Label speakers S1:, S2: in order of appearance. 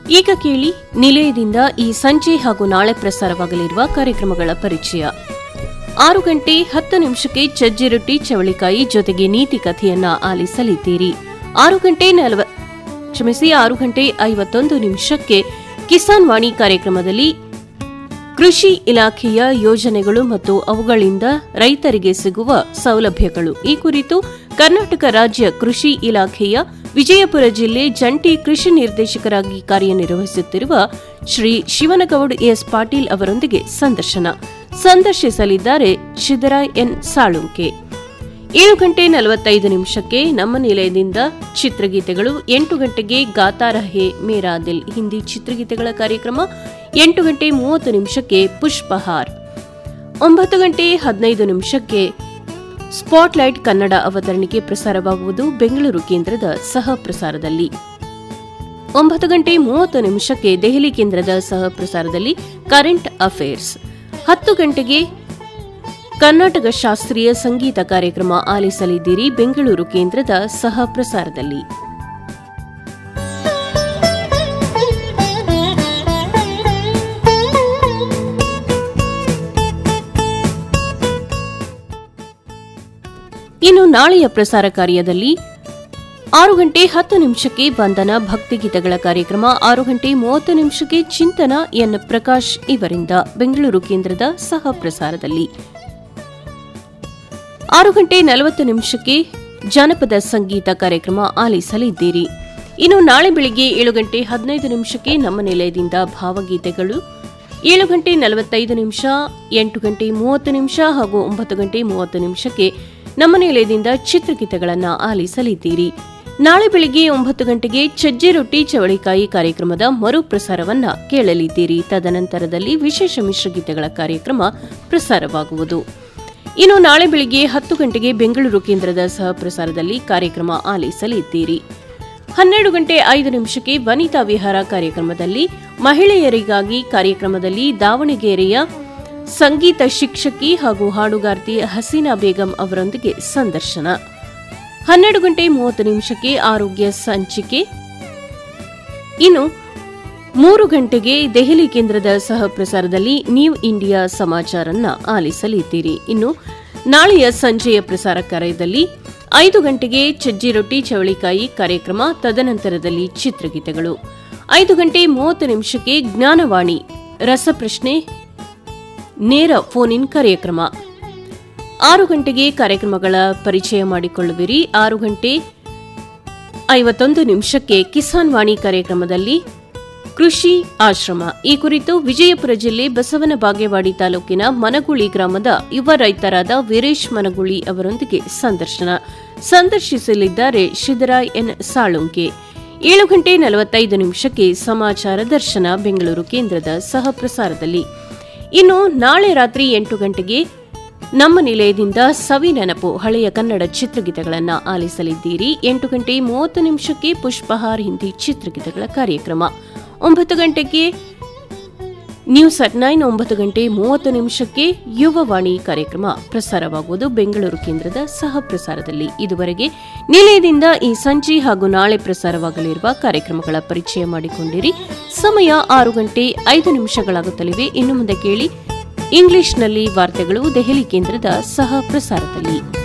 S1: ಈಗ ಕೇಳಿ ನಿಲಯದಿಂದ ಈ ಸಂಜೆ ಹಾಗೂ ನಾಳೆ ಪ್ರಸಾರವಾಗಲಿರುವ ಕಾರ್ಯಕ್ರಮಗಳ ಪರಿಚಯ ಆರು ಗಂಟೆ ಹತ್ತು ನಿಮಿಷಕ್ಕೆ ಚಜ್ಜಿ ರೊಟ್ಟಿ ಚವಳಿಕಾಯಿ ಜೊತೆಗೆ ನೀತಿ ಕಥೆಯನ್ನ ಆಲಿಸಲಿದ್ದೀರಿ ಆರು ಗಂಟೆ ನಲವ ಕ್ಷಮಿಸಿ ಆರು ಗಂಟೆ ಐವತ್ತೊಂದು ನಿಮಿಷಕ್ಕೆ ಕಿಸಾನ್ ವಾಣಿ ಕಾರ್ಯಕ್ರಮದಲ್ಲಿ ಕೃಷಿ ಇಲಾಖೆಯ ಯೋಜನೆಗಳು ಮತ್ತು ಅವುಗಳಿಂದ ರೈತರಿಗೆ ಸಿಗುವ ಸೌಲಭ್ಯಗಳು ಈ ಕುರಿತು ಕರ್ನಾಟಕ ರಾಜ್ಯ ಕೃಷಿ ಇಲಾಖೆಯ ವಿಜಯಪುರ ಜಿಲ್ಲೆ ಜಂಟಿ ಕೃಷಿ ನಿರ್ದೇಶಕರಾಗಿ ಕಾರ್ಯನಿರ್ವಹಿಸುತ್ತಿರುವ ಶ್ರೀ ಶಿವನಗೌಡ್ ಎಸ್ ಪಾಟೀಲ್ ಅವರೊಂದಿಗೆ ಸಂದರ್ಶನ ಸಂದರ್ಶಿಸಲಿದ್ದಾರೆ ಶಿದರಾಯ್ ಎನ್ ಸಾಳುಂಕೆ ಏಳು ಗಂಟೆ ನಲವತ್ತೈದು ನಿಮಿಷಕ್ಕೆ ನಮ್ಮ ನಿಲಯದಿಂದ ಚಿತ್ರಗೀತೆಗಳು ಎಂಟು ಗಂಟೆಗೆ ಗಾತಾ ರಹೆ ಮೇರಾ ದಿಲ್ ಹಿಂದಿ ಚಿತ್ರಗೀತೆಗಳ ಕಾರ್ಯಕ್ರಮ ಎಂಟು ಗಂಟೆ ಮೂವತ್ತು ನಿಮಿಷಕ್ಕೆ ಪುಷ್ಪಹಾರ್ ಒಂಬತ್ತು ಗಂಟೆ ಹದಿನೈದು ನಿಮಿಷಕ್ಕೆ ಸ್ಪಾಟ್ಲೈಟ್ ಕನ್ನಡ ಅವತರಣಿಕೆ ಪ್ರಸಾರವಾಗುವುದು ಬೆಂಗಳೂರು ಕೇಂದ್ರದ ಸಹ ಪ್ರಸಾರದಲ್ಲಿ ಒಂಬತ್ತು ಗಂಟೆ ಮೂವತ್ತು ನಿಮಿಷಕ್ಕೆ ದೆಹಲಿ ಕೇಂದ್ರದ ಸಹ ಪ್ರಸಾರದಲ್ಲಿ ಕರೆಂಟ್ ಅಫೇರ್ಸ್ ಹತ್ತು ಗಂಟೆಗೆ ಕರ್ನಾಟಕ ಶಾಸ್ತ್ರೀಯ ಸಂಗೀತ ಕಾರ್ಯಕ್ರಮ ಆಲಿಸಲಿದ್ದೀರಿ ಬೆಂಗಳೂರು ಕೇಂದ್ರದ ಸಹ ಪ್ರಸಾರದಲ್ಲಿ ಇನ್ನು ನಾಳೆಯ ಪ್ರಸಾರ ಕಾರ್ಯದಲ್ಲಿ ಆರು ಗಂಟೆ ಹತ್ತು ನಿಮಿಷಕ್ಕೆ ಬಂಧನ ಭಕ್ತಿಗೀತೆಗಳ ಕಾರ್ಯಕ್ರಮ ಆರು ಗಂಟೆ ಮೂವತ್ತು ನಿಮಿಷಕ್ಕೆ ಚಿಂತನ ಎನ್ ಪ್ರಕಾಶ್ ಇವರಿಂದ ಬೆಂಗಳೂರು ಕೇಂದ್ರದ ಸಹ ಪ್ರಸಾರದಲ್ಲಿ ಆರು ಗಂಟೆ ನಲವತ್ತು ನಿಮಿಷಕ್ಕೆ ಜಾನಪದ ಸಂಗೀತ ಕಾರ್ಯಕ್ರಮ ಆಲಿಸಲಿದ್ದೀರಿ ಇನ್ನು ನಾಳೆ ಬೆಳಿಗ್ಗೆ ಏಳು ಗಂಟೆ ಹದಿನೈದು ನಿಮಿಷಕ್ಕೆ ನಮ್ಮ ನಿಲಯದಿಂದ ಭಾವಗೀತೆಗಳು ಏಳು ಗಂಟೆ ನಲವತ್ತೈದು ನಿಮಿಷ ಎಂಟು ಗಂಟೆ ಮೂವತ್ತು ನಿಮಿಷ ಹಾಗೂ ಒಂಬತ್ತು ಗಂಟೆ ಮೂವತ್ತು ನಿಮಿಷಕ್ಕೆ ನಮ್ಮ ನಿಲಯದಿಂದ ಚಿತ್ರಗೀತೆಗಳನ್ನು ಆಲಿಸಲಿದ್ದೀರಿ ನಾಳೆ ಬೆಳಿಗ್ಗೆ ಒಂಬತ್ತು ಗಂಟೆಗೆ ಚಜ್ಜಿ ರೊಟ್ಟಿ ಚವಳಿಕಾಯಿ ಕಾರ್ಯಕ್ರಮದ ಮರುಪ್ರಸಾರವನ್ನ ಕೇಳಲಿದ್ದೀರಿ ತದನಂತರದಲ್ಲಿ ವಿಶೇಷ ಮಿಶ್ರಗೀತೆಗಳ ಕಾರ್ಯಕ್ರಮ ಪ್ರಸಾರವಾಗುವುದು ಇನ್ನು ನಾಳೆ ಬೆಳಿಗ್ಗೆ ಹತ್ತು ಗಂಟೆಗೆ ಬೆಂಗಳೂರು ಕೇಂದ್ರದ ಸಹ ಪ್ರಸಾರದಲ್ಲಿ ಕಾರ್ಯಕ್ರಮ ಆಲಿಸಲಿದ್ದೀರಿ ಹನ್ನೆರಡು ಗಂಟೆ ಐದು ನಿಮಿಷಕ್ಕೆ ವನಿತಾ ವಿಹಾರ ಕಾರ್ಯಕ್ರಮದಲ್ಲಿ ಮಹಿಳೆಯರಿಗಾಗಿ ಕಾರ್ಯಕ್ರಮದಲ್ಲಿ ದಾವಣಗೆರೆಯ ಸಂಗೀತ ಶಿಕ್ಷಕಿ ಹಾಗೂ ಹಾಡುಗಾರ್ತಿ ಹಸೀನಾ ಬೇಗಂ ಅವರೊಂದಿಗೆ ಸಂದರ್ಶನ ಹನ್ನೆರಡು ಗಂಟೆ ಮೂವತ್ತು ನಿಮಿಷಕ್ಕೆ ಆರೋಗ್ಯ ಸಂಚಿಕೆ ಇನ್ನು ಮೂರು ಗಂಟೆಗೆ ದೆಹಲಿ ಕೇಂದ್ರದ ಸಹ ಪ್ರಸಾರದಲ್ಲಿ ನ್ಯೂ ಇಂಡಿಯಾ ಸಮಾಚಾರನ್ನ ಆಲಿಸಲಿದ್ದೀರಿ ಇನ್ನು ನಾಳೆಯ ಸಂಜೆಯ ಪ್ರಸಾರ ಕಾರ್ಯದಲ್ಲಿ ಐದು ಗಂಟೆಗೆ ಚಜ್ಜಿ ರೊಟ್ಟಿ ಚವಳಿಕಾಯಿ ಕಾರ್ಯಕ್ರಮ ತದನಂತರದಲ್ಲಿ ಚಿತ್ರಗೀತೆಗಳು ಐದು ಗಂಟೆ ಮೂವತ್ತು ನಿಮಿಷಕ್ಕೆ ಜ್ಞಾನವಾಣಿ ರಸಪ್ರಶ್ನೆ ನೇರ ಫೋನ್ ಇನ್ ಕಾರ್ಯಕ್ರಮ ಆರು ಗಂಟೆಗೆ ಕಾರ್ಯಕ್ರಮಗಳ ಪರಿಚಯ ಮಾಡಿಕೊಳ್ಳುವಿರಿ ಆರು ಗಂಟೆ ಐವತ್ತೊಂದು ನಿಮಿಷಕ್ಕೆ ಕಿಸಾನ್ ವಾಣಿ ಕಾರ್ಯಕ್ರಮದಲ್ಲಿ ಕೃಷಿ ಆಶ್ರಮ ಈ ಕುರಿತು ವಿಜಯಪುರ ಜಿಲ್ಲೆ ಬಸವನ ಬಾಗೇವಾಡಿ ತಾಲೂಕಿನ ಮನಗುಳಿ ಗ್ರಾಮದ ಯುವ ರೈತರಾದ ವೀರೇಶ್ ಮನಗುಳಿ ಅವರೊಂದಿಗೆ ಸಂದರ್ಶನ ಸಂದರ್ಶಿಸಲಿದ್ದಾರೆ ಶಿದರಾಯ್ ಎನ್ ಸಾಳುಂಕೆ ಏಳು ಗಂಟೆ ನಲವತ್ತೈದು ನಿಮಿಷಕ್ಕೆ ಸಮಾಚಾರ ದರ್ಶನ ಬೆಂಗಳೂರು ಕೇಂದ್ರದ ಸಹ ಪ್ರಸಾರದಲ್ಲಿ ಇನ್ನು ನಾಳೆ ರಾತ್ರಿ ಎಂಟು ಗಂಟೆಗೆ ನಮ್ಮ ನಿಲಯದಿಂದ ಸವಿ ನೆನಪು ಹಳೆಯ ಕನ್ನಡ ಚಿತ್ರಗೀತೆಗಳನ್ನು ಆಲಿಸಲಿದ್ದೀರಿ ಎಂಟು ಗಂಟೆ ಮೂವತ್ತು ನಿಮಿಷಕ್ಕೆ ಪುಷ್ಪಹಾರ್ ಹಿಂದಿ ಚಿತ್ರಗೀತೆಗಳ ಕಾರ್ಯಕ್ರಮ ಒಂಬತ್ತು ಗಂಟೆಗೆ ನ್ಯೂಸ್ ಅಟ್ ನೈನ್ ಒಂಬತ್ತು ಗಂಟೆ ಮೂವತ್ತು ನಿಮಿಷಕ್ಕೆ ಯುವವಾಣಿ ಕಾರ್ಯಕ್ರಮ ಪ್ರಸಾರವಾಗುವುದು ಬೆಂಗಳೂರು ಕೇಂದ್ರದ ಸಹ ಪ್ರಸಾರದಲ್ಲಿ ಇದುವರೆಗೆ ನಿಲಯದಿಂದ ಈ ಸಂಜೆ ಹಾಗೂ ನಾಳೆ ಪ್ರಸಾರವಾಗಲಿರುವ ಕಾರ್ಯಕ್ರಮಗಳ ಪರಿಚಯ ಮಾಡಿಕೊಂಡಿರಿ ಸಮಯ ಆರು ಗಂಟೆ ಐದು ನಿಮಿಷಗಳಾಗುತ್ತಲಿವೆ ಇನ್ನು ಮುಂದೆ ಕೇಳಿ ಇಂಗ್ಲಿಷ್ನಲ್ಲಿ ವಾರ್ತೆಗಳು ದೆಹಲಿ ಕೇಂದ್ರದ ಸಹ ಪ್ರಸಾರದಲ್ಲಿ